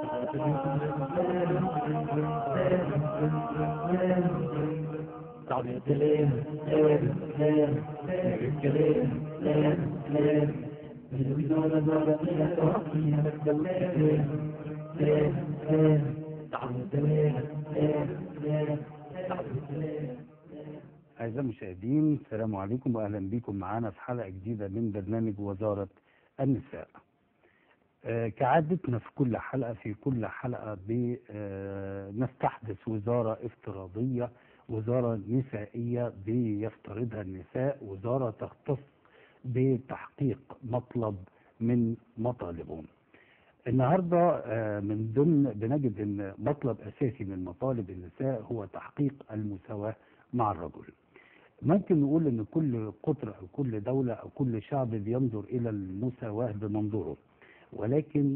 أعزائي المشاهدين السلام عليكم وأهلا بكم معنا في حلقة جديدة من برنامج وزارة النساء آه، كعادتنا في كل حلقة في كل حلقة بنستحدث وزارة افتراضية وزارة نسائية بيفترضها النساء وزارة تختص بتحقيق مطلب من مطالبهم النهاردة آه، من ضمن بنجد أن مطلب أساسي من مطالب النساء هو تحقيق المساواة مع الرجل ممكن نقول ان كل قطر او كل دولة او كل شعب بينظر الى المساواة بمنظوره ولكن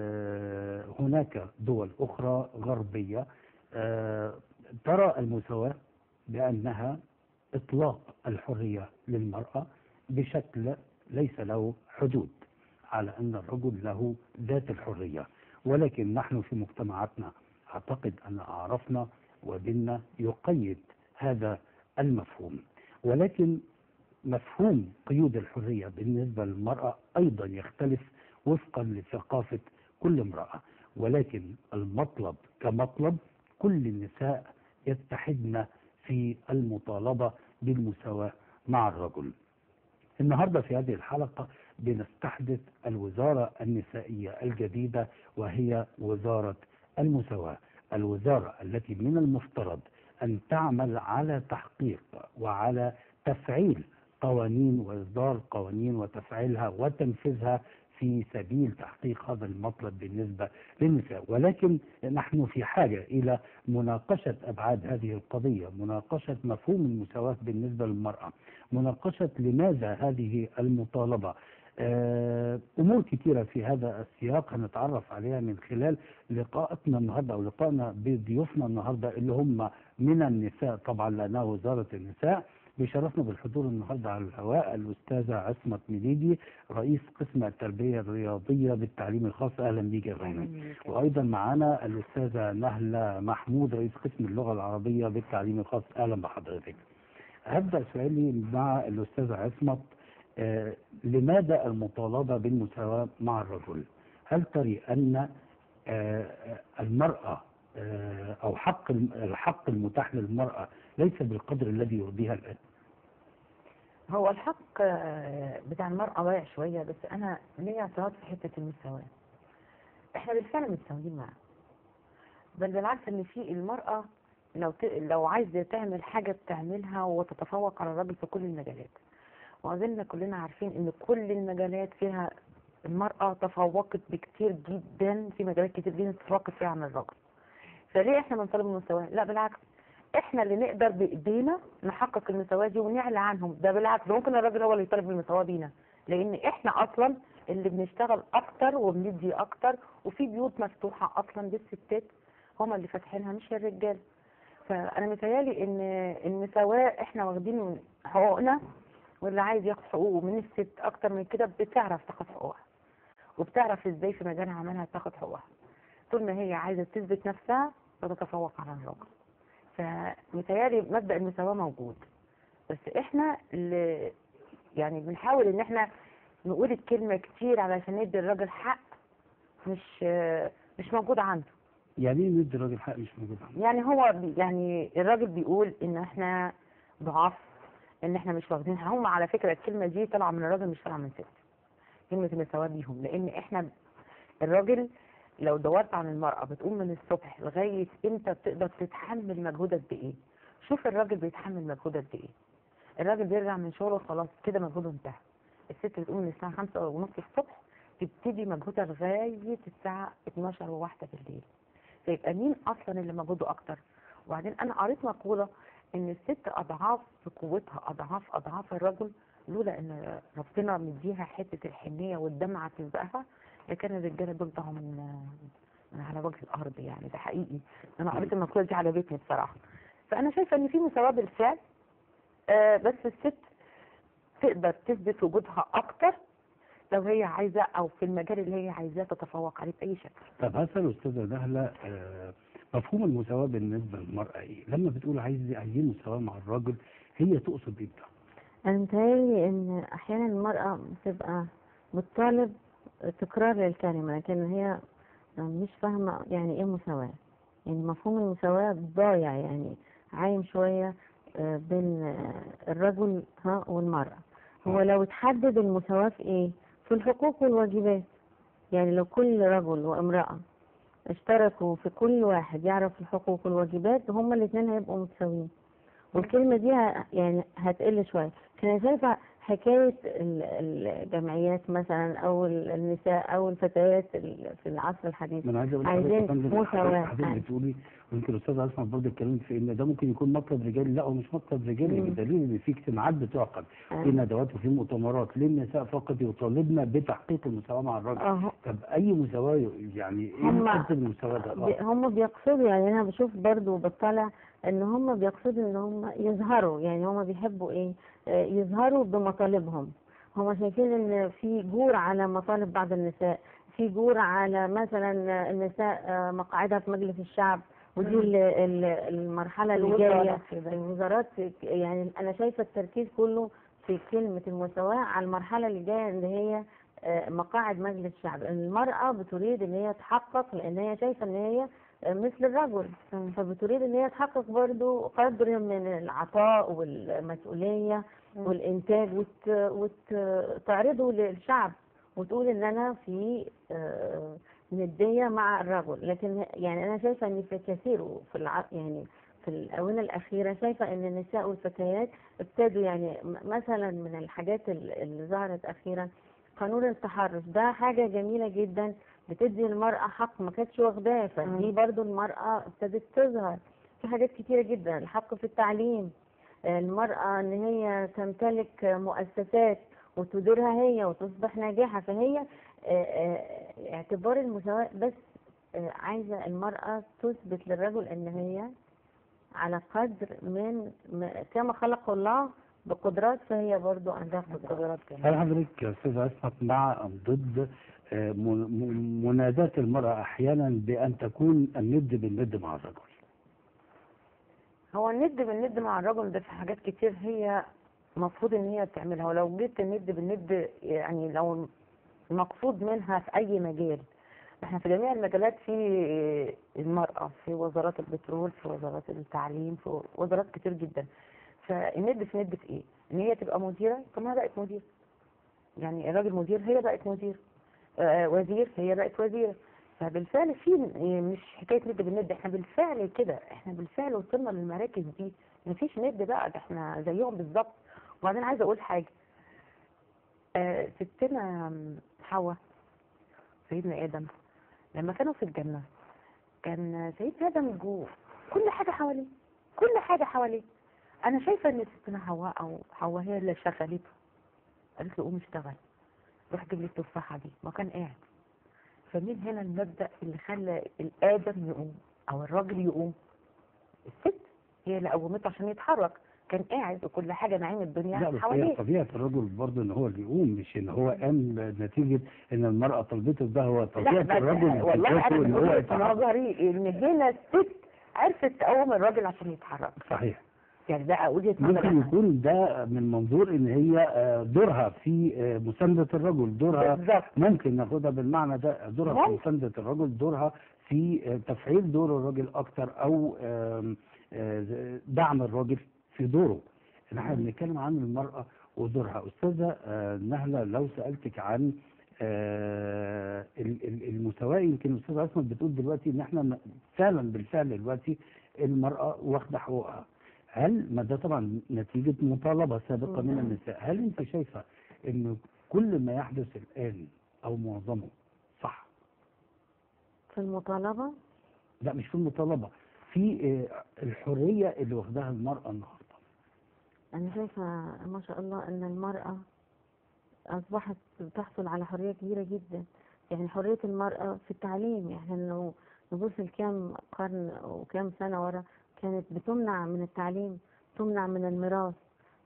آه، هناك دول اخرى غربية آه، ترى المساواة بانها اطلاق الحرية للمرأة بشكل ليس له حدود على ان الرجل له ذات الحرية ولكن نحن في مجتمعاتنا اعتقد ان اعرفنا وديننا يقيد هذا المفهوم ولكن مفهوم قيود الحرية بالنسبة للمرأة أيضا يختلف وفقا لثقافة كل امرأة ولكن المطلب كمطلب كل النساء يتحدن في المطالبة بالمساواة مع الرجل النهاردة في هذه الحلقة بنستحدث الوزارة النسائية الجديدة وهي وزارة المساواة الوزارة التي من المفترض أن تعمل على تحقيق وعلى تفعيل قوانين وإصدار قوانين وتفعيلها وتنفيذها في سبيل تحقيق هذا المطلب بالنسبة للنساء ولكن نحن في حاجة إلى مناقشة أبعاد هذه القضية مناقشة مفهوم المساواة بالنسبة للمرأة مناقشة لماذا هذه المطالبة آه، امور كثيره في هذا السياق هنتعرف عليها من خلال لقاءاتنا النهارده او لقائنا بضيوفنا النهارده اللي هم من النساء طبعا لانها وزاره النساء بيشرفنا بالحضور النهارده على الهواء الاستاذه عصمت مليجي رئيس قسم التربيه الرياضيه بالتعليم الخاص اهلا بيك يا فندم وايضا معانا الاستاذه نهله محمود رئيس قسم اللغه العربيه بالتعليم الخاص اهلا بحضرتك هبدا سؤالي مع الاستاذه عصمت آه، لماذا المطالبة بالمساواة مع الرجل هل تري أن آه، المرأة آه، أو حق الحق المتاح للمرأة ليس بالقدر الذي يرضيها الآن هو الحق آه، بتاع المرأة ضايع شوية بس أنا ليا اعتراض في حتة المساواة احنا بالفعل متساويين معاها بل بالعكس ان في المرأة لو ت... لو عايزة تعمل حاجة بتعملها وتتفوق على الراجل في كل المجالات وظلنا كلنا عارفين ان كل المجالات فيها المرأة تفوقت بكتير جدا في مجالات كتير جدا تفوقت فيها عن الراجل فليه احنا بنطالب المساواة لا بالعكس احنا اللي نقدر بايدينا نحقق المساواة دي ونعلى عنهم ده بالعكس ده ممكن الراجل هو اللي يطالب بالمساواة بينا لان احنا اصلا اللي بنشتغل اكتر وبندي اكتر وفي بيوت مفتوحة اصلا للستات هما اللي فاتحينها مش الرجال فانا متهيالي ان المساواة احنا واخدين من حقوقنا واللي عايز ياخد حقوقه من الست اكتر من كده بتعرف تاخد حقوقها وبتعرف ازاي في مجال عملها تاخد حقوقها طول ما هي عايزه تثبت نفسها بتتفوق على الراجل فمتهيألي مبدأ المساواة موجود بس احنا اللي يعني بنحاول ان احنا نقول الكلمة كتير علشان ندي الراجل حق مش مش موجود عنده يعني ايه ندي الراجل حق مش موجود عنده يعني هو بي يعني الراجل بيقول ان احنا ضعاف ان احنا مش واخدين هم على فكرة الكلمة دي طالعة من الراجل مش طالعة من الست كلمة المساواة بيهم لان احنا الراجل لو دورت عن المرأة بتقوم من الصبح لغاية امتى بتقدر تتحمل مجهود قد ايه شوف الراجل بيتحمل مجهود قد ايه الراجل بيرجع من شغله خلاص كده مجهوده انتهى الست بتقوم من الساعة خمسة ونص الصبح تبتدي مجهودها لغاية الساعة 12 وواحدة بالليل فيبقى مين اصلا اللي مجهوده اكتر وبعدين انا قريت مقولة ان الست اضعاف قوتها اضعاف اضعاف الرجل لولا ان ربنا مديها حته الحنيه والدمعه تسبقها لكان الرجاله دول ضاعوا من من على وجه الارض يعني ده حقيقي انا قريت المقوله دي على بيتي بصراحه فانا شايفه ان في مساواه بالفعل آه بس الست تقدر تثبت وجودها اكتر لو هي عايزة أو في المجال اللي هي عايزاه تتفوق عليه بأي شكل طب هسأل أستاذة نهلة آه، مفهوم المساواة بالنسبة للمرأة إيه؟ لما بتقول عايز عايزين مساواة مع الراجل هي تقصد إيه بده؟ أنا متهيألي إن أحيانا المرأة بتبقى بتطالب تكرار للكلمة لكن هي مش فاهمة يعني إيه مساواة يعني مفهوم المساواة ضايع يعني عايم شوية آه، بين آه، الرجل ها والمرأة هو لو تحدد المساواة في إيه؟ في الحقوق والواجبات يعني لو كل رجل وامرأة اشتركوا في كل واحد يعرف الحقوق والواجبات هما الاثنين هيبقوا متساويين والكلمة دي ه- يعني هتقل شوية كان شايفة حكاية ال- الجمعيات مثلا أو ال- النساء أو الفتيات ال- في العصر الحديث ما انا عايز اقول عايزين لحضرتك يا فندم، مساواة. حضرتك أيوة. بتقولي ويمكن الاستاذ اسمع برضه اتكلمت في ان ده ممكن يكون مطلب رجالي لا هو مش مطلب رجالي مم. بدليل ان في اجتماعات بتعقد في أيوة. ندوات وفي مؤتمرات للنساء فقط يطالبن بتحقيق المساواة مع الرجل اه طب اي مساواة يعني ايه هم- مقصد المساواة ده؟ بي- آه. هم بيقصدوا يعني انا بشوف برضو بطلع ان هم بيقصدوا ان هم يظهروا يعني هم بيحبوا ايه آه، يظهروا بمطالبهم هم شايفين ان في جور على مطالب بعض النساء في جور على مثلا النساء آه، مقاعدها في مجلس الشعب ودي ال- ال- المرحله اللي الوزارة جايه كده. الوزارات يعني انا شايفه التركيز كله في كلمه المساواه على المرحله اللي جايه اللي هي آه، مقاعد مجلس الشعب المرأة بتريد ان هي تحقق لان هي شايفة ان هي آه، مثل الرجل فبتريد ان هي تحقق برضو قدر من العطاء والمسؤولية والانتاج وت... وتعرضه للشعب وتقول ان انا في آه، ندية مع الرجل لكن يعني انا شايفة ان في كثير في الع... يعني في الآونة الأخيرة شايفة إن النساء والفتيات ابتدوا يعني م- مثلا من الحاجات ال- اللي ظهرت أخيرا قانون التحرش ده حاجة جميلة جدا بتدي المرأة حق ما كانتش واخداه فدي مم. برضو المرأة ابتدت تظهر في حاجات كتيرة جدا الحق في التعليم آه، المرأة ان هي تمتلك مؤسسات وتديرها هي وتصبح ناجحة فهي آه، آه، اعتبار المساواة بس آه، عايزة المرأة تثبت للرجل ان هي على قدر من م- كما خلق الله بقدرات فهي برضو عندها قدرات قدرات هل كمان حضرتك يا استاذ اسمت مع ام ضد آه، م- م- مناداة المرأة احيانا بان تكون الند بالند مع الرجل؟ هو الند بالند مع الرجل ده في حاجات كتير هي المفروض ان هي تعملها ولو جبت الند بالند يعني لو المقصود منها في اي مجال احنا في جميع المجالات في المرأة في وزارات البترول في وزارات التعليم في وزارات كتير جدا فالند في ند في ايه؟ ان هي تبقى مديرة طب ما هي بقت مدير يعني الراجل مدير هي بقت مدير آه وزير هي بقت وزيرة فبالفعل في مش حكاية ند بالند احنا بالفعل كده احنا بالفعل وصلنا للمراكز دي مفيش ند بقى ده احنا زيهم بالظبط وبعدين عايزة اقول حاجة آه ستنا حواء سيدنا ادم لما كانوا في الجنة كان سيدنا ادم جوه كل حاجة حواليه كل حاجة حواليه انا شايفة ان ستنا حواء او حواء هي اللي شغلته قالت له قوم اشتغل روح جيب لي التفاحة دي ما كان قاعد فمين هنا المبدأ اللي خلى الآدم يقوم أو الراجل يقوم الست هي اللي قومته عشان يتحرك كان قاعد وكل حاجة نعيم لا الدنيا بس هي حواليه طبيعة الرجل برضه ان هو اللي يقوم مش ان هو قام نتيجة ان المرأة طلبته ده هو طبيعة لا بس الرجل والله فكرته أنا ان من هو وجهة يتحرك نظري إن هنا الست عرفت تقوم الراجل عشان يتحرك صحيح يعني ده وجهة نظري ممكن أنا. يكون ده من منظور ان هي آه، دورها في آه، مساندة الرجل دورها بالظبط ممكن ناخدها بالمعنى ده دورها في ممكن. مساندة الرجل دورها في آه، تفعيل دور الرجل اكتر او آم، آه، دعم الرجل في دوره احنا بنتكلم عن المرأة ودورها استاذة آه، نهلة لو سألتك عن آه، ال- ال- المساواة يمكن الاستاذة اسماء بتقول دلوقتي ان احنا م- فعلا بالفعل دلوقتي المرأة واخدة حقوقها هل ما ده طبعا نتيجة مطالبة سابقة من مم. النساء هل انت شايفة ان كل ما يحدث الآن او معظمه صح في المطالبة لا مش في المطالبة في آه، الحرية اللي واخداها المرأة النهاردة أنا شايفة ما شاء الله أن المرأة أصبحت تحصل على حرية كبيرة جدا يعني حرية المرأة في التعليم يعني لو نبص لكام قرن وكام سنة ورا كانت بتمنع من التعليم تمنع من الميراث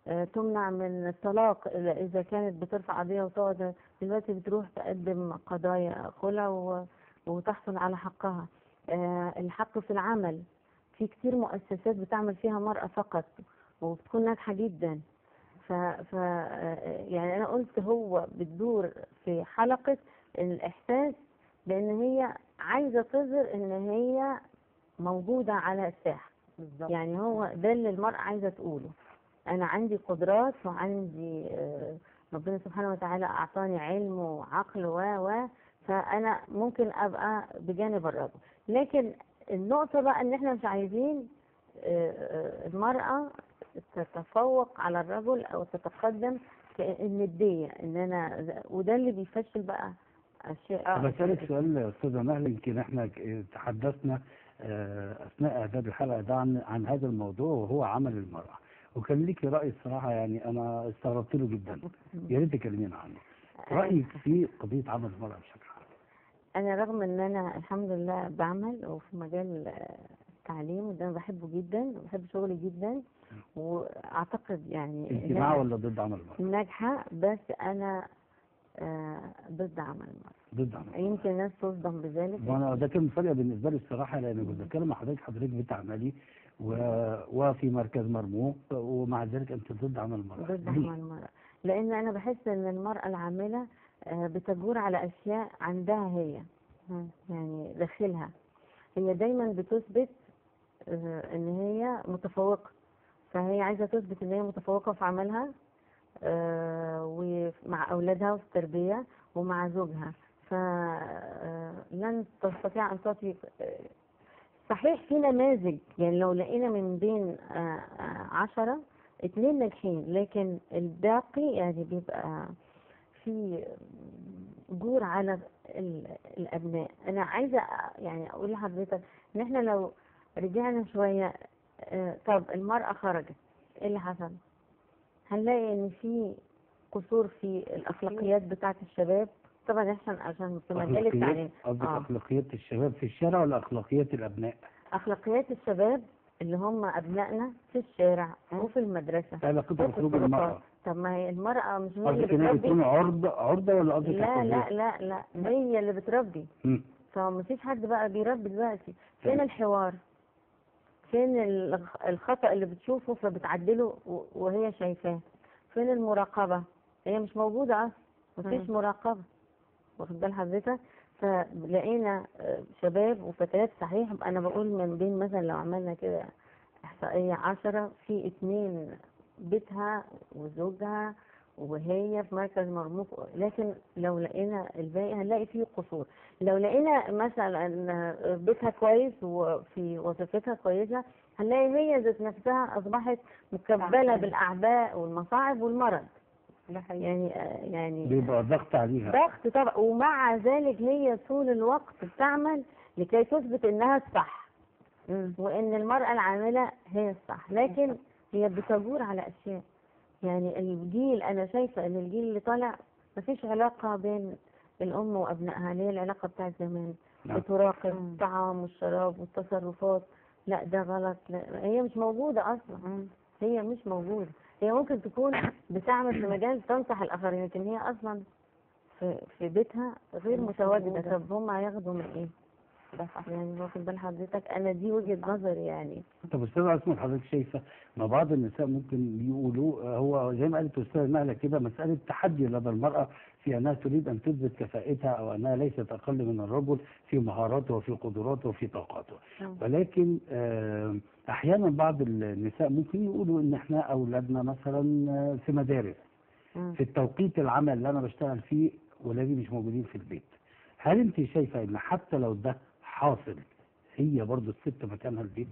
آه، تمنع من الطلاق إذا- إذا كانت بترفع قضية وتقعد دلوقتي بتروح تقدم قضايا خلع و- وتحصل على حقها آه، الحق في العمل في كتير مؤسسات بتعمل فيها مرأة فقط وبتكون ناجحة جدا ف, ف آه، يعني أنا قلت هو بتدور في حلقة الإحساس بأن هي عايزة تظهر إن هي موجودة على الساحة بالظبط يعني هو ده اللي المرأة عايزة تقوله أنا عندي قدرات وعندي آه، ربنا سبحانه وتعالى أعطاني علم وعقل و و فأنا ممكن أبقى بجانب الرجل لكن النقطة بقى إن إحنا مش عايزين آه، آه، المرأة تتفوق على الرجل أو تتقدم كالندية إن أنا وده اللي بيفشل بقى أشياء بسألك سؤال يا أستاذة مهلا يمكن احنا ك- تحدثنا آه، أثناء إعداد الحلقة ده عن, عن هذا الموضوع وهو عمل المرأة وكان ليكي رأي الصراحة يعني أنا استغربت له جدا يا ريت تكلمينا عنه رأيك في قضية عمل المرأة بشكل عام انا رغم ان انا الحمد لله بعمل وفي مجال آه، التعليم وده انا بحبه جدا وبحب شغلي جدا واعتقد يعني انت إن مع أنا ولا ضد عمل المرأة؟ ناجحه بس انا آه، ضد عمل المرأة ضد عمل المرأة يمكن الناس تصدم بذلك وانا ده كان مفاجأة بالنسبة لي الصراحة لأن كنت بتكلم مع حضرتك حضرتك بتعملي و... وفي مركز مرموق ومع ذلك أنت ضد عمل المرأة ضد ليه؟ عمل المرأة لان انا بحس ان المرأة العاملة آه، بتجور على اشياء عندها هي يعني داخلها هي دايما بتثبت آه، ان هي متفوقة فهي عايزة تثبت ان هي متفوقة في عملها آه، ومع اولادها وفي التربية ومع زوجها فلن تستطيع ان تعطي آه، صحيح في نماذج يعني لو لقينا من بين آه، آه، عشرة اتنين ناجحين لكن الباقي يعني بيبقى في جور على ال- الابناء انا عايزه أ- يعني اقول لحضرتك ان احنا لو رجعنا شويه آه، طب المراه خرجت ايه اللي حصل هنلاقي ان في قصور في الاخلاقيات بتاعه الشباب طبعا احنا عشان في مجال التعليم أخلاقيات قصدك آه. أخلاقيات الشباب في الشارع ولا أخلاقيات الأبناء؟ اخلاقيات الشباب اللي هم ابنائنا في الشارع وفي المدرسه علاقتها وفي بخروج الطرقات. المرأة طب ما هي المراه مش هي اللي قصدك إنها بتربي بتكون عرضة عرضة ولا قصدك لا عقوبية؟ لا لا لا هي اللي بتربي مم. فمفيش حد بقى بيربي دلوقتي فين تمام. الحوار فين ال- الخطأ اللي بتشوفه فبتعدله و- وهي شايفاه فين المراقبة هي مش موجودة أصلا مفيش مراقبة واخد بال حضرتك فلقينا آه، شباب وفتيات صحيح أنا بقول من بين مثلا لو عملنا كده إحصائية عشرة في اتنين بيتها وزوجها وهي في مركز مرموق لكن لو لقينا الباقي هنلاقي فيه قصور لو لقينا مثلا بيتها كويس وفي وظيفتها كويسة هنلاقي هي ذات نفسها أصبحت مكبلة تعبانة. بالأعباء والمصاعب والمرض ده حقيقي يعني يعني بيبقى ضغط عليها ضغط طبعا ومع ذلك هي طول الوقت بتعمل لكي تثبت انها الصح مم. وان المرأة العاملة هي الصح لكن هي بتجور على اشياء يعني الجيل انا شايفة ان الجيل اللي طالع مفيش علاقة بين الام وابنائها اللي هي العلاقة بتاعت زمان نعم. بتراقب مم. الطعام والشراب والتصرفات لا ده غلط لا هي مش موجودة اصلا مم. هي مش موجودة هي ممكن تكون بتعمل في مجال تنصح الآخرين لكن هي أصلا في, في بيتها غير مش متواجدة موجودة. طب هم هياخدوا من إيه؟ ده صح يعني واخد بال حضرتك أنا دي وجهة نظري يعني طب استاذ عصمت حضرتك شايفه ما بعض النساء ممكن يقولوا آه، هو زي ما قالت استاذ نهله كده مساله تحدي لدى المراه في انها تريد ان تثبت كفاءتها او انها ليست اقل من الرجل في مهاراته وفي قدراته وفي طاقاته مم. ولكن آه، احيانا بعض النساء ممكن يقولوا ان احنا اولادنا مثلا آه، في مدارس مم. في التوقيت العمل اللي انا بشتغل فيه ولادي مش موجودين في البيت هل انت شايفه ان حتى لو ده حاصل هي برضو الست مكانها البيت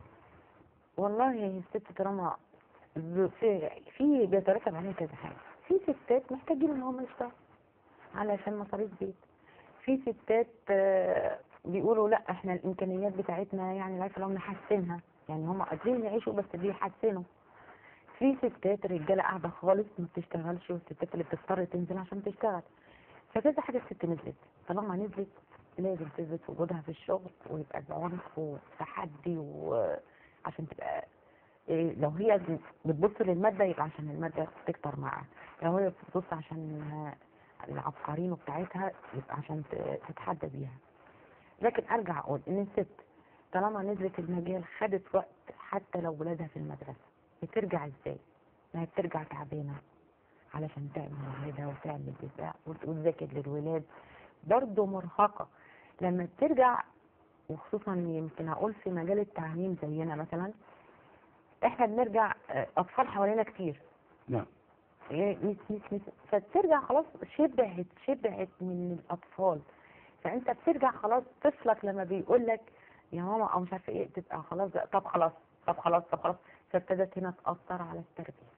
والله هي الست طالما ب- في في بيترتب عليها كذا حاجة في ستات محتاجين ان هم يشتغلوا علشان مصاريف بيت في ستات آه، بيقولوا لا احنا الامكانيات بتاعتنا يعني عارفه لو نحسنها يعني هم قادرين يعيشوا بس بيحسنوا في ستات رجاله قاعده خالص ما بتشتغلش والستات اللي بتضطر تنزل عشان تشتغل فكذا حاجه الست نزلت طالما نزلت لازم تثبت وجودها في الشغل ويبقى بعنف وتحدي وعشان تبقى إيه لو هي بتبص للماده يبقى عشان الماده تكتر معاها لو هي بتبص عشان آه، العبقرين بتاعتها يبقى عشان ت- تتحدى بيها لكن ارجع اقول ان الست طالما نزلت المجال خدت وقت حتى لو ولادها في المدرسه بترجع ازاي؟ ما هي بترجع تعبانه علشان تعمل ولادها وتعمل بتاع وت- وتذاكر للولاد برضه مرهقه لما بترجع وخصوصا يمكن اقول في مجال التعليم زينا مثلا احنا بنرجع آه، اطفال حوالينا كتير نعم إيه، ميس ميس ميس فترجع خلاص شبعت شبعت من الاطفال فانت بترجع خلاص طفلك لما بيقول لك يا ماما او مش عارفه ايه تبقى خلاص بقى، طب خلاص طب خلاص طب خلاص فابتدت هنا تاثر على التربيه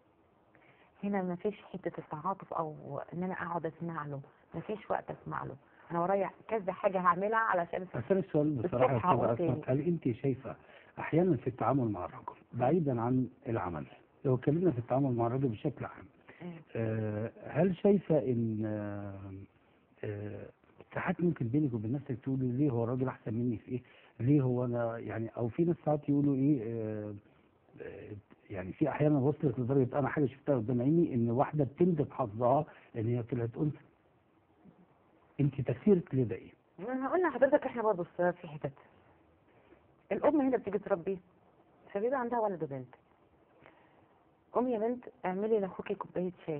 هنا ما فيش حته التعاطف او ان انا اقعد اسمع له ما فيش وقت اسمع له انا ورايا كذا حاجه هعملها علشان بس أنا السؤال بصراحة الصبح يا هقول أستاذ تاني. أسماء، هل أنت شايفة أحيانا في التعامل مع الرجل بعيدا عن العمل لو اتكلمنا في التعامل مع الرجل بشكل عام آه، هل شايفة إن آه، آه، ساعات ممكن بينك وبين نفسك تقولي ليه هو الراجل أحسن مني في إيه؟ ليه هو أنا يعني أو في ناس ساعات يقولوا إيه آه، آه، يعني في أحيانا وصلت لدرجة أنا حاجة شفتها قدام عيني إن واحدة بتندب حظها إن هي طلعت أنثى. أنت تفسيرك لده إيه؟ انا هقول لحضرتك احنا برضه في في حتت الام هنا بتيجي تربي فبيبقى عندها ولد وبنت قومي يا بنت اعملي لاخوكي كوبايه شاي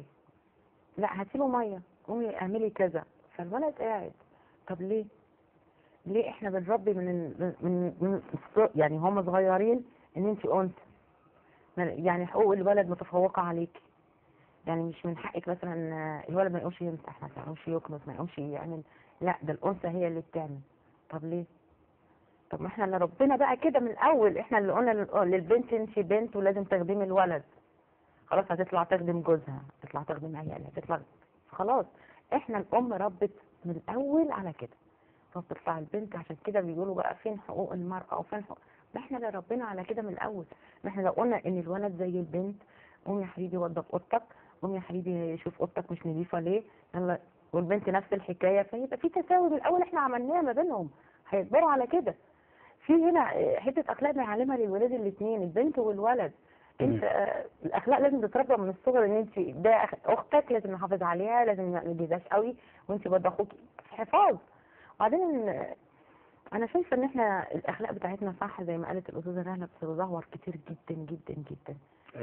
لا هاتي له ميه قومي اعملي كذا فالولد قاعد طب ليه ليه احنا بنربي من من, من يعني هم صغيرين ان انت انثى ما- يعني حقوق الولد متفوقه عليكي يعني مش من حقك مثلا آه، الولد ما يقومش يمسح مثلا ما يقومش يكنس ما يقومش يعمل لا ده الانثى هي اللي بتعمل طب ليه طب ما احنا اللي ربنا بقى كده من الاول احنا اللي قلنا لل- للبنت انت بنت ولازم تخدمي الولد خلاص هتطلع تخدم جوزها هتطلع تخدم عيالها هتطلع خلاص احنا الام ربت من الاول على كده فبتطلع البنت عشان كده بيقولوا بقى فين حقوق المرأة وفين حقوق ما احنا اللي ربنا على كده من الاول ما احنا لو قلنا ان الولد زي البنت قوم يا حبيبي وضب اوضتك قوم يا حبيبي شوف اوضتك مش نظيفه ليه يلا والبنت نفس الحكايه فيبقى في تساوي من الاول احنا عملناه ما بينهم هيكبروا على كده في هنا آه، حته اخلاق بنعلمها للولاد الاثنين البنت والولد انت آه، الاخلاق لازم تتربى من الصغر ان انت ده أخ- اختك لازم نحافظ عليها لازم ما نجيبهاش قوي وانت برضه اخوك حفاظ وبعدين آه، انا شايفه ان احنا الاخلاق بتاعتنا صح زي ما قالت الاستاذه رهله بتتدهور كتير جدا جدا جدا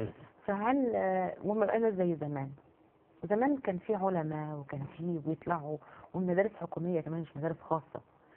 فهل آه، وما بقاش زي زمان زمان كان في علماء وكان في بيطلعوا والمدارس حكوميه كمان مش مدارس خاصه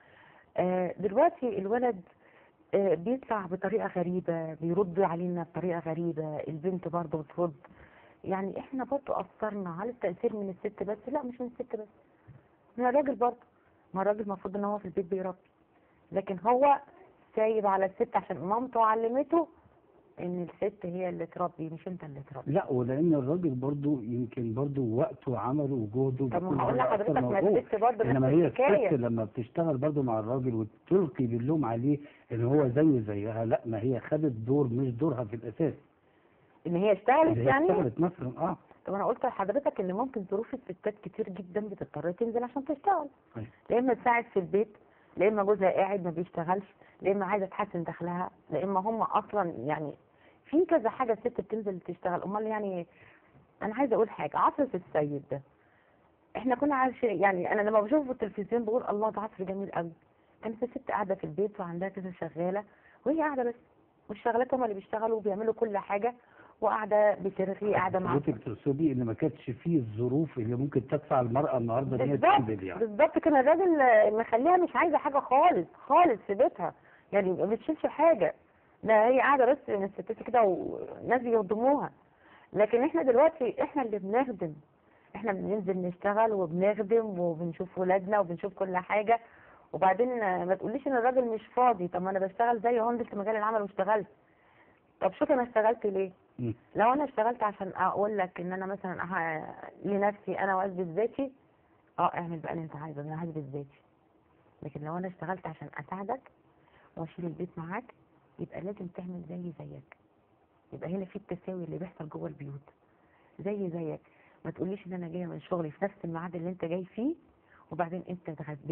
آه، دلوقتي الولد آه، بيطلع بطريقه غريبه بيرد علينا بطريقه غريبه البنت برضه بترد يعني احنا برضه اثرنا هل التاثير من الست بس لا مش من الست بس من الراجل برضه ما الراجل المفروض ان هو في البيت بيربي لكن هو سايب على الست عشان مامته علمته ان الست هي اللي تربي مش انت اللي تربي لا ولان الراجل برضو يمكن برضو وقته وعمله وجهده طب بيكون ما هقول على لحضرتك أثر ما موجود. الست برضه انما نفس هي الحكايه الست لما بتشتغل برضو مع الراجل وتلقي باللوم عليه ان هو زيه زيها لا ما هي خدت دور مش دورها في الاساس ان هي اشتغلت هي يعني اشتغلت مثلا اه طب انا قلت لحضرتك ان ممكن ظروف الستات كتير جدا بتضطر تنزل عشان تشتغل أيوة. لا اما تساعد في البيت لا اما جوزها قاعد ما بيشتغلش لا اما عايزه تحسن دخلها لا اما هم اصلا يعني في كذا حاجه الست بتنزل تشتغل امال يعني انا عايزه اقول حاجه عصر السيد ده احنا كنا عايشين يعني انا لما بشوفه في التلفزيون بقول الله ده عصر جميل قوي كانت الست قاعده في البيت وعندها كذا شغاله وهي قاعده بس والشغالات هم اللي بيشتغلوا وبيعملوا كل حاجه وقاعده بترغي قاعده مع حضرتك تقصدي ان ما كانتش فيه الظروف اللي ممكن تدفع المراه النهارده ان هي بالظبط تنزل يعني بالظبط كان الراجل آه، مخليها مش عايزه حاجه خالص خالص في بيتها يعني ما بتشيلش حاجه ده هي قاعده بس من الستات كده وناس بيخدموها لكن احنا دلوقتي احنا اللي بنخدم احنا بننزل نشتغل وبنخدم وبنشوف ولادنا وبنشوف كل حاجه وبعدين آه، ما تقوليش ان الراجل مش فاضي طب ما انا بشتغل زيه اهو نزلت مجال العمل واشتغلت طب شوف انا اشتغلت ليه مم. لو انا اشتغلت عشان اقول لك ان انا مثلا أه- لنفسي انا واثبت ذاتي اه اعمل بقى اللي انت عايزه انا هثبت ذاتي لكن لو انا اشتغلت عشان اساعدك واشيل البيت معاك يبقى لازم تعمل زي زيك يبقى هنا في التساوي اللي بيحصل جوه البيوت زي زيك ما تقوليش ان انا جايه من شغلي في نفس الميعاد اللي انت جاي فيه وبعدين انت اتغديت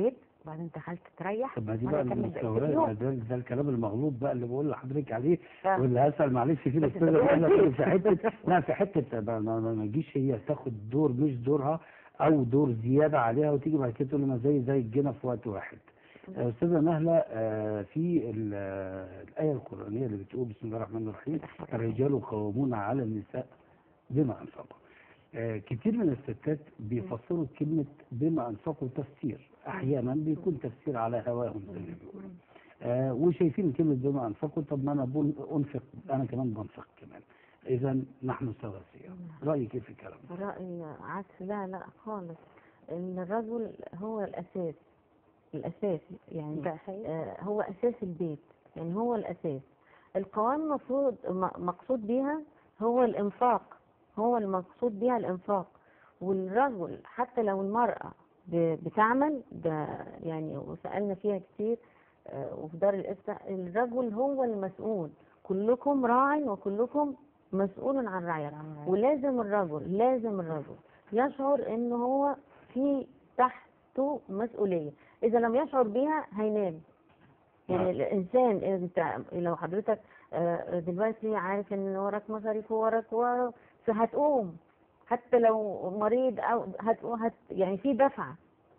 وبعدين دخلت تريح طب ما دي وأنا بقى أكمل بقية المستويات اليوم. ده, ده الكلام المغلوط بقى اللي بقول لحضرتك عليه ف- واللي هسأل معلش في بس الاستاذه ده بقول دلوقتي. في حته لا في حته ما, ما, ما ما تجيش هي تاخد دور مش دورها او دور زياده عليها وتيجي بعد كده تقول لي ما زي زي الجنة في وقت واحد آه، استاذه نهله آه، في ال- آه، الايه القرانيه اللي بتقول بسم الله الرحمن الرحيم الرجال قوامون على النساء بما انفقوا آه، كتير من الستات بيفسروا كلمة بما أنفقوا تفسير أحيانا بيكون تفسير على هواهم زي ما بيقولوا آه وشايفين كلمة بما أنفقوا طب ما أنا بقول أنفق أنا كمان بنفق كمان إذا نحن سواسية رأيك إيه في الكلام ده؟ رأي عكس لا لا خالص ان الرجل هو الاساس الاساس يعني ده حقيقي. آه، هو اساس البيت يعني هو الاساس القوام المفروض م- مقصود بيها هو الانفاق هو المقصود بيها الانفاق والرجل حتى لو المرأة ب- بتعمل ده يعني وسألنا فيها كتير آه، وفي دار الإفتاء الرجل هو المسؤول كلكم راع وكلكم مسؤول عن رعيته ولازم الرجل لازم الرجل يشعر ان هو في تحته مسؤولية اذا لم يشعر بيها هينام يعني نعم. الانسان انت لو حضرتك آه، دلوقتي عارف ان وراك مصاريف وراك وراك فهتقوم حتى لو مريض او هتقوم هت يعني في دفعة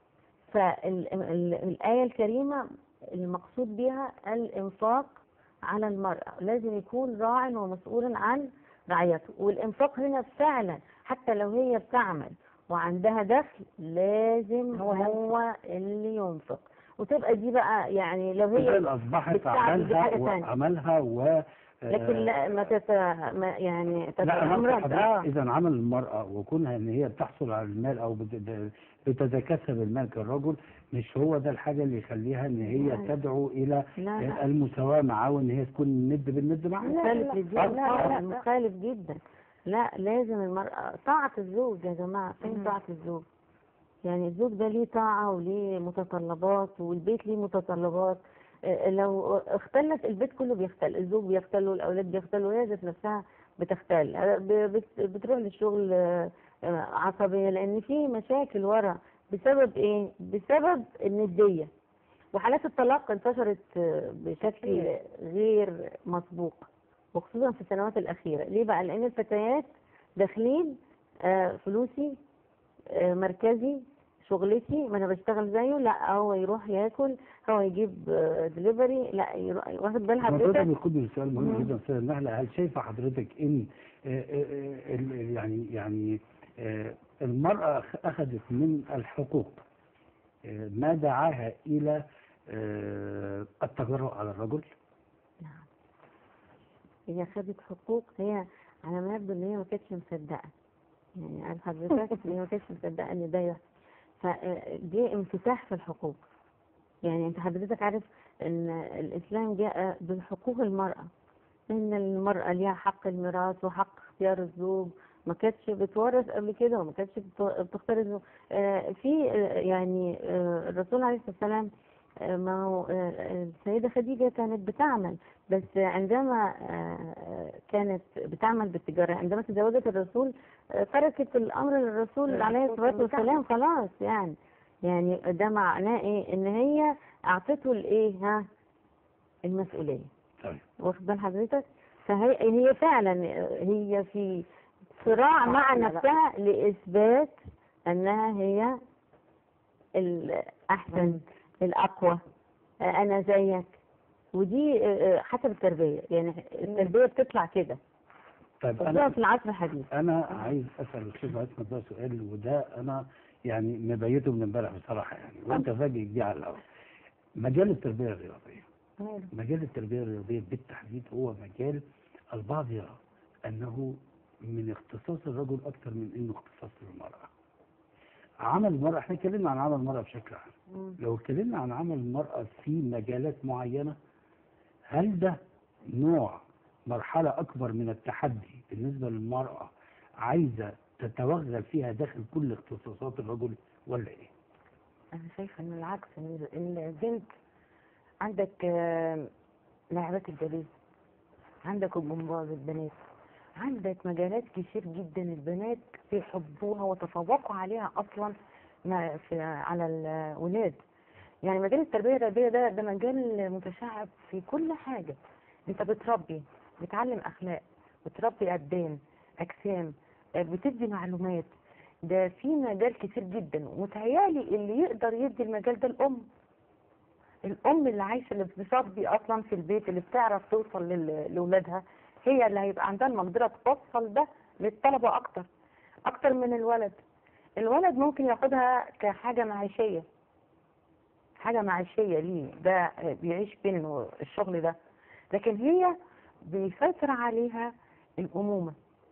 فالآية الكريمة المقصود بها الإنفاق على المرأة لازم يكون راع ومسؤول عن رعيته والإنفاق هنا فعلا حتى لو هي بتعمل وعندها دخل لازم هو هو, اللي ينفق وتبقى دي بقى يعني لو هي الرجال أصبحت بالتعب دي عملها حاجة تانية. وعملها و آه، لكن لا ما تت ما يعني لا أنا تتأمرد حضرتك اه إذا عمل المرأة وكونها إن هي بتحصل على المال أو بت- بتتكسب المال كالرجل مش هو ده الحاجة اللي يخليها إن هي لا. تدعو إلى لا لا المساواة معاه وإن هي تكون ند بالند معاه مخالف لا، للدين لا، لا، طبعا لا. مخالف جدا لا لازم المرأة طاعة الزوج يا جماعة فين مم. طاعة الزوج يعني الزوج ده ليه طاعة وليه متطلبات والبيت ليه متطلبات آه، لو اختلت البيت كله بيختل الزوج بيختل والأولاد بيختلوا وهي ذات نفسها بتختل آه، ب- بت- بتروح للشغل آه، آه، عصبية لأن في مشاكل ورا بسبب إيه؟ بسبب الندية وحالات الطلاق انتشرت آه، بشكل غير مسبوق وخصوصا في السنوات الأخيرة ليه بقى لأن الفتيات داخلين آه، فلوسي آه، مركزي شغلتي ما انا بشتغل زيه لا هو يروح ياكل هو يجيب دليفري لا يروح واخد بال الموضوع ده حضرتك بيقودني لسؤال مهم مم. جدا استاذ النهله هل شايفه حضرتك ان آه، آه، آه، ال- يعني يعني آه، المراه أخ- اخذت من الحقوق آه، ما دعاها الى آه، التجرؤ على الرجل نعم هي خدت حقوق هي على ما يبدو ان هي ما كانتش مصدقه يعني عارف حضرتك ان هي ما كانتش مصدقه ان ده يحصل فجه انفتاح في الحقوق يعني انت حضرتك عارف ان الاسلام جاء بحقوق المراه ان المراه ليها حق الميراث وحق اختيار الزوج ما كانتش بتورث قبل كده وما كانتش بت- بتختار الزوج آه، في آه، يعني آه، الرسول عليه الصلاه والسلام آه، ما هو آه، السيدة خديجة كانت بتعمل بس عندما آه، كانت بتعمل بالتجارة عندما تزوجت الرسول آه، تركت الأمر للرسول عليه الصلاة والسلام خلاص يعني يعني ده معناه إيه إن هي أعطته الإيه ها المسؤولية طيب واخد بال حضرتك فهي هي فعلا هي في صراع مع لا، لا. نفسها لإثبات أنها هي الأحسن الأقوى آه، أنا زيك ودي آه، آه، حسب التربية يعني التربية بتطلع كده طيب خصوصا انا في العصر الحديث انا عايز اسال الاستاذ عصمت ده سؤال وده انا يعني مبيته من امبارح بصراحه يعني وانت فاجئ دي على الاول مجال التربيه الرياضيه مجال التربية الرياضية بالتحديد هو مجال البعض يرى أنه من اختصاص الرجل أكثر من أنه اختصاص المرأة عمل المرأة احنا اتكلمنا عن عمل المرأة بشكل عام مم. لو اتكلمنا عن عمل المرأة في مجالات معينة هل ده نوع مرحلة أكبر من التحدي بالنسبة للمرأة عايزة تتوغل فيها داخل كل اختصاصات الرجل ولا إيه؟ انا شايفه ان العكس ان إن البنت عندك آه، لاعبات الجليد عندك الجمباز البنات عندك مجالات كتير جدا البنات بيحبوها وتفوقوا عليها اصلا ما في على الولاد يعني مجال التربيه الرياضيه ده ده مجال متشعب في كل حاجه انت بتربي بتعلم اخلاق بتربي ابدان اجسام آه، بتدي معلومات ده في مجال كتير جدا ومتهيألي اللي يقدر يدي المجال ده الام الام اللي عايشه اللي بتربي اصلا في البيت اللي بتعرف توصل لل- لاولادها هي اللي هيبقى عندها المقدره توصل ده للطلبه اكتر اكتر من الولد الولد ممكن ياخدها كحاجه معيشيه حاجه معيشيه ليه ده بيعيش بين الشغل ده لكن هي بيسيطر عليها الامومه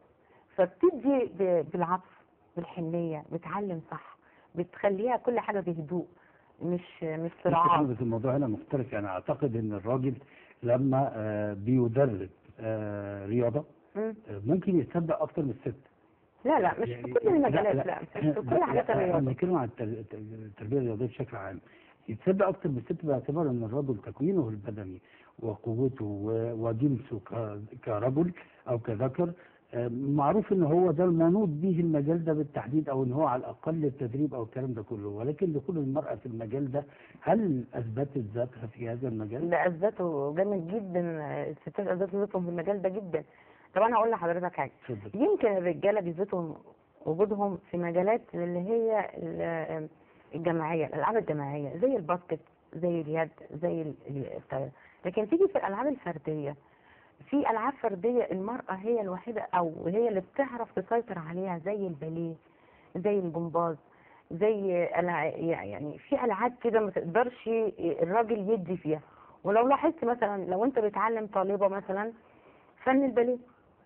فبتدي ب- بالعطف بالحنيه بتعلم صح بتخليها كل حاجه بهدوء مش مش صراعات بس الموضوع هنا مختلف يعني اعتقد ان الراجل لما آه، بيدرب آه، رياضه مم. آه، ممكن يتصدق اكتر من الست لا لا مش في كل المجالات لا مش في كل حاجات احنا الرياضه بنتكلم عن التر- التر- التربيه الرياضيه بشكل عام يتصدق اكتر من الست باعتبار ان الرجل تكوينه البدني وقوته و- وجنسه ك- كرجل او كذكر آه، معروف ان هو ده المنوط به المجال ده بالتحديد او ان هو على الاقل التدريب او الكلام ده كله ولكن دخول المراه في المجال ده هل اثبتت ذاتها في هذا المجال؟ ده اثبته جامد جدا الستات اثبتوا ذاتهم في المجال ده جدا طب انا اقول لحضرتك حاجه اتفضل. يمكن الرجاله بيثبتوا وجودهم في مجالات اللي هي ال- الجماعيه الالعاب الجماعيه زي الباسكت زي اليد زي ال- ال- الطايره لكن تيجي في الالعاب الفرديه في العاب فرديه المراه هي الوحيده او هي اللي بتعرف تسيطر عليها زي الباليه زي الجمباز زي ألع- يعني في العاب كده ما تقدرش الراجل يدي فيها ولو لاحظت مثلا لو انت بتعلم طالبه مثلا فن الباليه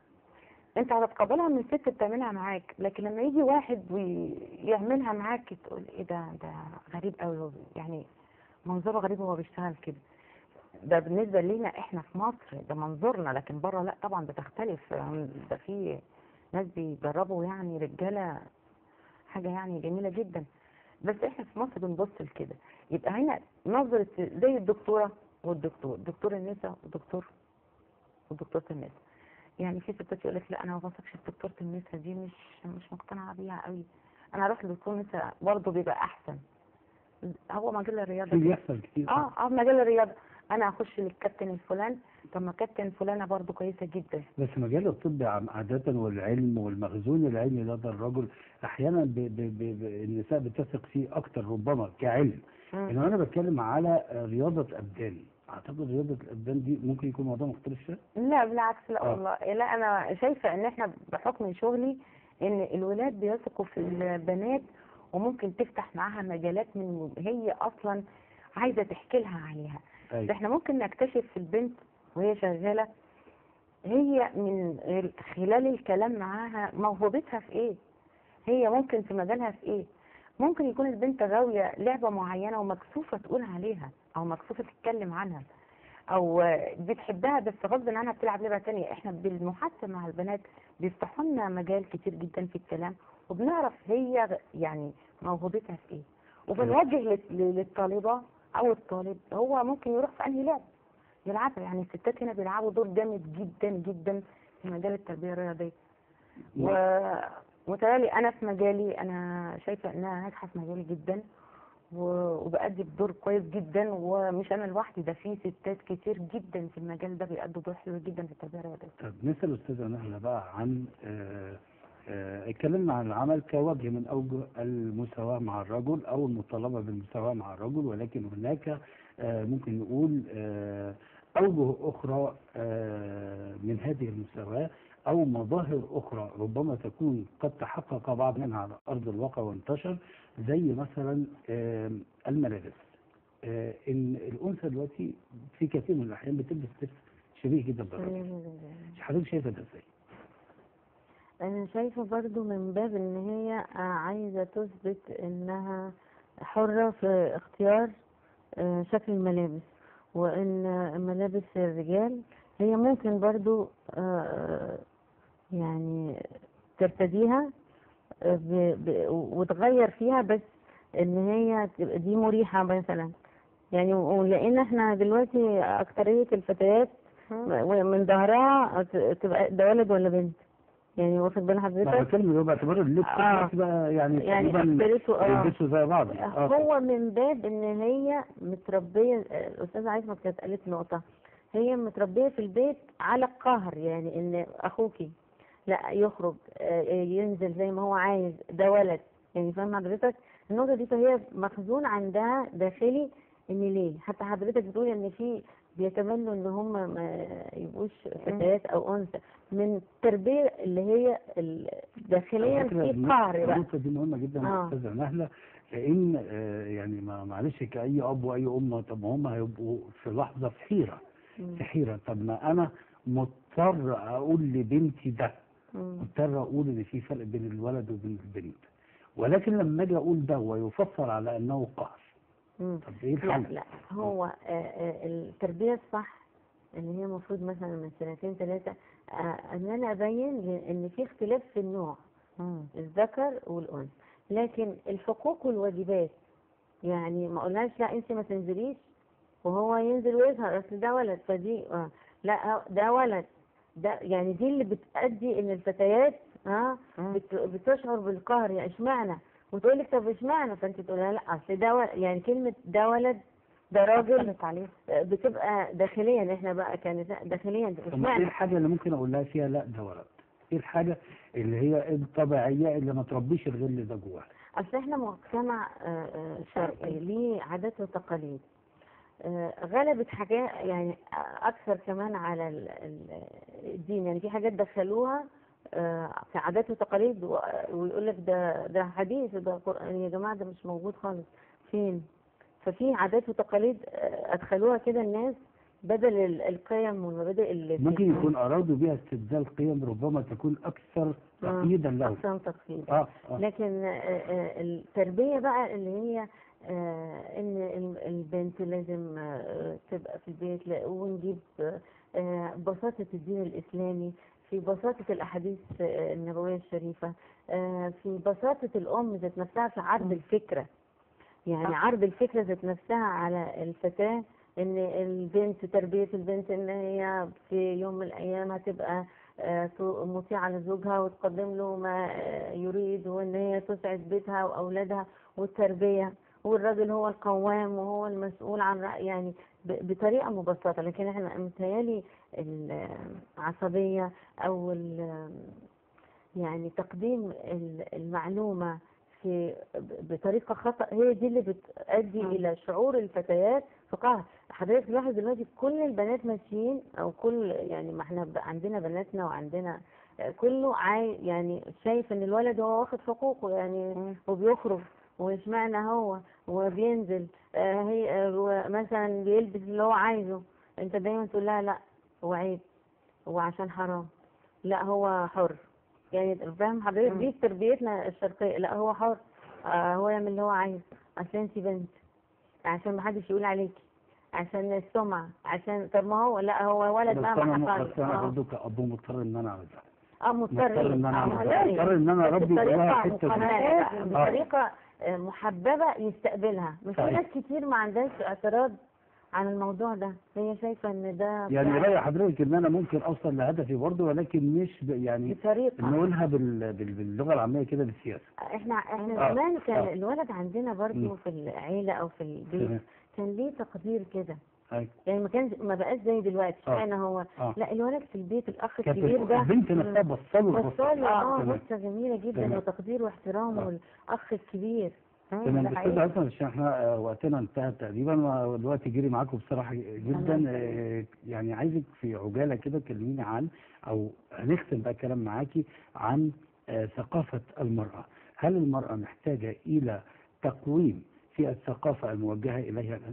انت هتتقبلها من ست بتعملها معاك لكن لما يجي واحد ويعملها معاك تقول ايه ده ده غريب قوي يعني منظره غريب وهو بيشتغل كده ده بالنسبه لينا احنا في مصر ده منظورنا لكن بره لا طبعا بتختلف ده في ناس بيجربوا يعني رجاله حاجه يعني جميله جدا بس احنا في مصر بنبص لكده يبقى هنا نظره زي الدكتوره والدكتور دكتور النساء والدكتور ودكتوره النساء يعني في ستات يقول لك لا انا ما بثقش في دكتوره النساء دي مش مش مقتنعه بيها قوي انا اروح لدكتور النساء برضه بيبقى احسن هو مجال الرياضه في كده. بيحصل كتير اه اه مجال الرياضه انا اخش للكابتن الفلان طب ما كابتن فلانه برضه كويسه جدا بس مجال الطب عم- عادة والعلم والمخزون العلمي لدى الرجل أحيانا ب ب ب ب النساء بتثق فيه أكتر ربما كعلم مم. إنما أنا بتكلم على رياضة أبدان أعتقد رياضة الأبدان دي ممكن يكون موضوع مختلف شوية لا بالعكس لا آه. والله لا انا شايفه ان احنا بحكم شغلي ان الولاد بيثقوا في البنات وممكن تفتح معاها مجالات من هي اصلا عايزه تحكي لها عليها ده أيوة. احنا ممكن نكتشف في البنت وهي شغاله هي من خلال الكلام معاها موهبتها في ايه هي ممكن في مجالها في ايه ممكن يكون البنت غاويه لعبه معينه ومكسوفه تقول عليها او مكسوفه تتكلم عنها او بتحبها بس غصب عنها بتلعب لعبه تانية احنا بالمحادثه مع البنات بيفتحوا لنا مجال كتير جدا في الكلام وبنعرف هي غ- يعني موهبتها في ايه وبنوجه لل- للطالبه او الطالب هو ممكن يروح في انهي لعب يلعبها يعني الستات هنا بيلعبوا دور جامد جدا جدا في مجال التربيه الرياضيه و متهيألي انا في مجالي انا شايفه انها ناجحه في مجالي جدا و- وبأدي بدور كويس جدا ومش انا لوحدي ده في ستات كتير جدا في المجال ده بيأدوا دور حلو جدا في التربيه الرياضيه طب نسأل أستاذة نهلة بقى عن آه، آه، اتكلمنا عن العمل كوجه من أوجه المساواة مع الرجل أو المطالبة بالمساواة مع الرجل ولكن هناك آه، ممكن نقول آه، أوجه أخرى آه، من هذه المساواة أو مظاهر أخرى ربما تكون قد تحقق بعض منها على أرض الواقع وانتشر زي مثلا آه، الملابس آه، إن الأنثى دلوقتي في كثير من الأحيان بتلبس لبس شبيه جدا بالرجل حضرتك شايفه ده ازاي؟ انا شايفه برضو من باب ان هي عايزه تثبت انها حره في اختيار آه، شكل الملابس وان ملابس الرجال هي ممكن برضو آه، يعني ترتديها آه، ب- ب- وتغير فيها بس ان هي تبقى دي مريحه مثلا يعني ولان احنا دلوقتي اكتريه الفتيات من ظهرها تبقى ده ولد ولا بنت يعني واخد بال ما حضرتك بتكلم اللي هو باعتبار اللبس آه. بس بقى يعني يعني تقريبا اختلفوا اه يلبسوا زي بعض اه هو من باب ان هي متربيه آه، الاستاذه عايزه كانت قالت نقطه هي متربيه في البيت على القهر يعني ان اخوكي لا يخرج آه، ينزل زي ما هو عايز ده ولد يعني فاهم حضرتك النقطه دي فهي مخزون عندها داخلي ان ليه حتى حضرتك بتقول ان في بيتمنوا ان هم ما يبقوش فتيات او انثى من التربيه اللي هي ال- داخليا على فكرة في النقطة- قهر بقى النقطة دي مهمة جدا يا آه. أستاذة نهلة لأن آه، يعني ما معلش كأي أب وأي أم طب ما هم هيبقوا في لحظة في حيرة مم. في حيرة طب ما أنا مضطر أقول لبنتي ده مم. مضطر أقول إن في فرق بين الولد وبين البنت ولكن لما أجي أقول ده ويفسر على أنه قهر مم. طب إيه لا الحل؟ لا هو آه، آه، التربية الصح اللي هي المفروض مثلا من سنتين ثلاثة آه، ان انا ابين ل- ان في اختلاف في النوع مم. الذكر والانثى لكن الحقوق والواجبات يعني ما قلناش لا انت ما تنزليش وهو ينزل ويظهر اصل ده ولد فدي آه لا ده ولد ده يعني دي اللي بتأدي ان الفتيات ها مم. بت- بتشعر بالقهر يعني اشمعنى وتقول لك طب اشمعنى فانت تقول لها لا اصل ده ولد يعني كلمه ده ولد ده راجل أثرت عليه بتبقى داخليا احنا بقى كنساء داخليا طب ما إيه اشمعنى الحاجة اللي ممكن أقول لها فيها لا ده ولد؟ إيه الحاجة اللي هي الطبيعية اللي ما تربيش الغل ده جواها؟ اصل احنا مجتمع آه، آه، شرقي ليه عادات وتقاليد آه، غلبت حاجات يعني اكثر كمان على ال- ال- الدين يعني في حاجات دخلوها آه، في عادات وتقاليد و- ويقول لك ده ده حديث ده قرآن يا جماعه ده مش موجود خالص فين ففي عادات وتقاليد آه، ادخلوها كده الناس بدل ال- القيم والمبادئ اللي ممكن يكون أرادوا بها استبدال قيم ربما تكون أكثر تقييدا له اقسام تقييد اه اه لكن آه، آه، التربية بقى اللي هي آه، ان ال- البنت لازم آه، تبقى في البيت لا- ونجيب آه، بساطة الدين الإسلامي في بساطة الأحاديث آه، النبوية الشريفة آه، في بساطة الأم ذات نفسها في عرض الفكرة يعني عرض الفكرة ذات نفسها على الفتاة ان البنت تربية البنت ان هي في يوم من الايام هتبقى آه، مطيعة لزوجها وتقدم له ما آه، يريد وان هي تسعد بيتها واولادها والتربية والراجل هو القوام وهو المسؤول عن رأي يعني ب- بطريقة مبسطة لكن احنا متهيألي العصبية او ال- يعني تقديم ال- المعلومة في ب- بطريقة خطأ هي دي اللي بتؤدي مم. إلى شعور الفتيات في قهر حضرتك تلاحظ دلوقتي كل البنات ماشيين أو كل يعني ما احنا ب- عندنا بناتنا وعندنا كله عاي يعني شايف إن الولد هو واخد حقوقه يعني مم. وبيخرج واشمعنى هو وبينزل آه، هي آه، مثلا بيلبس اللي هو عايزه انت دايما تقول لها لا هو عيب هو عشان حرام لا هو حر يعني فاهم حضرتك مم. دي تربيتنا الشرقية لا هو حر آه هو يعمل اللي هو عايز عشان انت بنت عشان ما حدش يقول عليكي عشان السمعة عشان طب ما هو لا هو ولد بس بقى انا ما بس انا حصل برضه كأب مضطر ان انا اعمل ده اه مضطر مضطر ان انا آه، اعمل ده لازم. مضطر ان انا بس اربي جواها بطريقة حته محببة دي. بطريقة آه، محببة يستقبلها مش في صحيح. ناس كتير ما عندهاش اعتراض عن الموضوع ده هي شايفة ان ده يعني بتاع- رأي حضرتك ان انا ممكن اوصل لهدفي برضه ولكن مش ب- يعني بطريقة نقولها بال... بال... باللغه العاميه كده بالسياسه احنا احنا آه، زمان كان آه. الولد عندنا برضو مم. في العيلة او في البيت تمام. كان ليه تقدير كده أيوة. يعني ما كانش ما بقاش زي دلوقتي آه. انا هو اه لا الولد في البيت الاخ كانت الكبير ده البنت نفسها بصله بصاله اه تمام. بصه جميله جدا تمام. وتقدير واحترام آه. والاخ الكبير آه، تمام ده استاذ حقيقي. عصام عشان احنا آه، وقتنا انتهى تقريبا والوقت جري معاكم بصراحه جدا آه، يعني عايزك في عجاله كده كلميني عن او هنختم بقى كلام معاكي عن آه، ثقافه المراه هل المراه محتاجه الى تقويم في الثقافه الموجهه اليها الان؟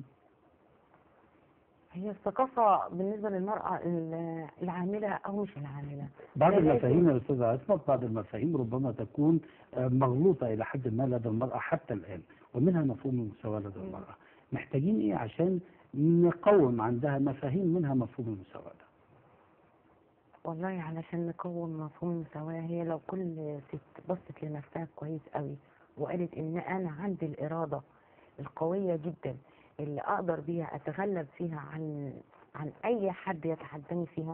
هي الثقافة بالنسبة للمرأة ال- العاملة أو مش العاملة بعض لكن- المفاهيم يا استاذ عصمت بعض المفاهيم ربما تكون آه، مغلوطه الى حد ما لدى المراه حتى الان ومنها مفهوم المساواه لدى المراه محتاجين ايه عشان نقوم عندها مفاهيم منها مفهوم المساواه ده والله علشان نقوم مفهوم المساواة هي لو كل ست بصت لنفسها كويس قوي وقالت إن أنا عندي الإرادة القوية جدا اللي أقدر بيها أتغلب فيها عن عن أي حد يتحداني فيها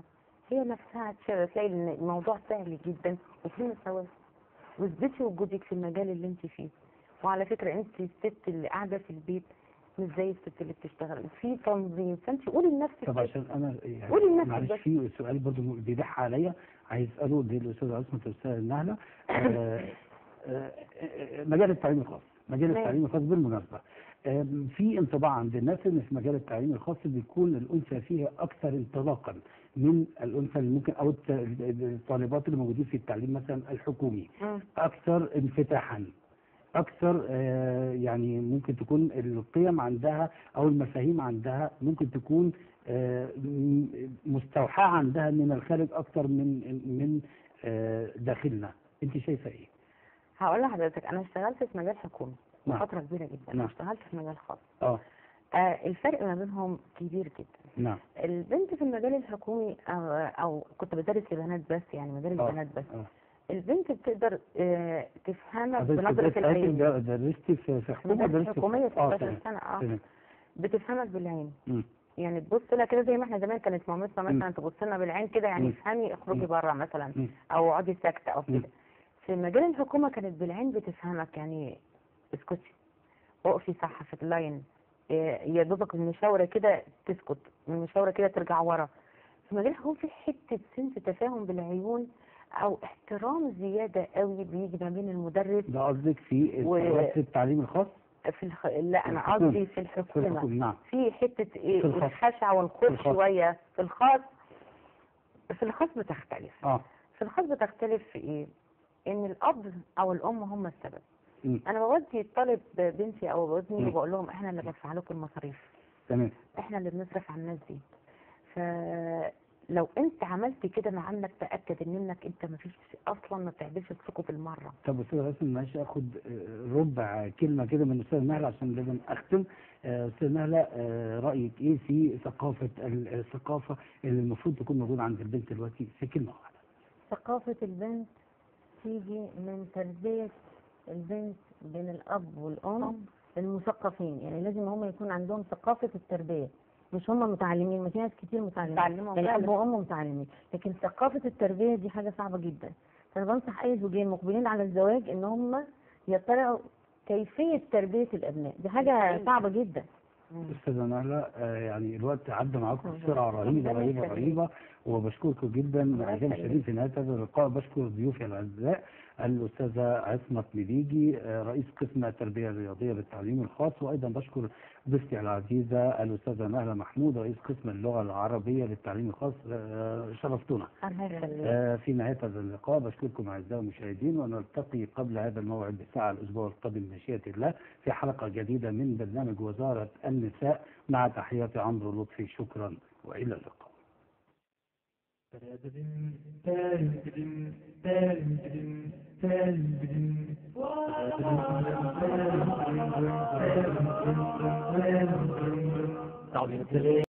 هي نفسها تش- تلاقي ان الموضوع سهل جدا وفي مساواة واثبتي وجودك في المجال اللي انت فيه وعلى فكرة انت الست اللي قاعدة في البيت مش زي الست اللي بتشتغل في تنظيم فانت قولي لنفسك طب كده. عشان انا يعني قولي لنفسك معلش بس. في سؤال برضو بيلح عليا عايز اساله للاستاذ عصمت والاستاذ النهله آه، آه، آه، مجال التعليم الخاص مجال تمام. التعليم الخاص بالمناسبه آم، في انطباع عند الناس ان في مجال التعليم الخاص بيكون الانثى فيه اكثر انطلاقا من الانثى اللي ممكن او الت- الطالبات اللي موجودين في التعليم مثلا الحكومي مم. اكثر انفتاحا اكثر آه، يعني ممكن تكون القيم عندها او المفاهيم عندها ممكن تكون آه، م- مستوحاه عندها من الخارج اكثر من من آه، داخلنا انت شايفه ايه هقول لحضرتك انا اشتغلت في مجال حكومي نعم. فترة كبيرة جدا نعم. واشتغلت في مجال خاص اه آه الفرق ما بينهم كبير جدا نعم البنت في المجال الحكومي أو, أو كنت بدرس لبنات بس يعني مدارس آه. بنات بس اه البنت بتقدر آه تفهمك حضرتك بنظرة درستي- العين درستي في في حكومه مدارس درستي في- حكومية اه 16 تمام سنة اه تمام بتفهمك بالعين مم. يعني تبص لها كده زي ما احنا زمان كانت مامتنا مم. مثلا تبص لنا بالعين كده يعني مم. افهمي اخرجي مم. بره مثلا مم. او اقعدي ساكته او مم. كده في مجال الحكومه كانت بالعين بتفهمك يعني اسكتي اقفي صح في اللاين إيه، يا دوبك المشاوره كده تسكت المشاوره كده ترجع ورا في مجال الحكومه في حته سنس تفاهم بالعيون او احترام زياده قوي بيجي ما بين المدرس ده قصدك في و- دراسه التعليم الخاص في الخ... لا انا الحكومة. قصدي في في الحكومه الحكومه نعم في حته ايه في الخاص. الخشع في والخوف الخاص. شويه في الخاص في الخاص بتختلف اه في الخاص بتختلف في ايه ان الاب او الام هم السبب مم. انا بودي الطالب بنتي او ابني مم. وبقول لهم احنا اللي بدفع لكم المصاريف تمام احنا اللي بنصرف على الناس دي فلو انت عملت كده مع ابنك تاكد ان ابنك انت ما فيش اصلا ما بتعدلش تسوقه بالمره طب استاذ حسن معلش اخد آه، ربع كلمه كده من استاذ نهله عشان لازم اختم آه، استاذ نهله آه، رايك ايه في ثقافه ال- الثقافه اللي المفروض تكون موجوده عند البنت دلوقتي في كلمه واحده ثقافة البنت تيجي من تربية البنت بين الأب والأم المثقفين يعني لازم هم يكون عندهم ثقافة التربية مش هم متعلمين ما في ناس كتير متعلمين متعلمة يعني أب وفعلا. وأم متعلمين لكن ثقافة التربية دي حاجة صعبة جدا فأنا بنصح أي زوجين مقبلين على الزواج إن هم يطلعوا كيفية تربية الأبناء دي حاجة صعبة جدا استاذه نهله آه، يعني الوقت عدى معاكم الله بسرعه رهيبه ربنا رهيبه يخليك. رهيبه وبشكركم جدا الله اعزائي يخليك. الشديد في نهايه هذا اللقاء بشكر ضيوفي الاعزاء الاستاذه عصمت مليجي آه، رئيس قسم التربيه الرياضيه بالتعليم الخاص وايضا بشكر ضيفتي العزيزه الاستاذه نهله محمود رئيس قسم اللغه العربيه للتعليم الخاص آه، شرفتونا الله يخليك آه، في نهاية هذا اللقاء بشكركم أعزائي المشاهدين ونلتقي قبل هذا الموعد بساعة الأسبوع القادم بمشيئة الله في حلقة جديدة من برنامج وزارة النساء مع تحيات عمرو لطفي شكرا وإلى اللقاء Talvez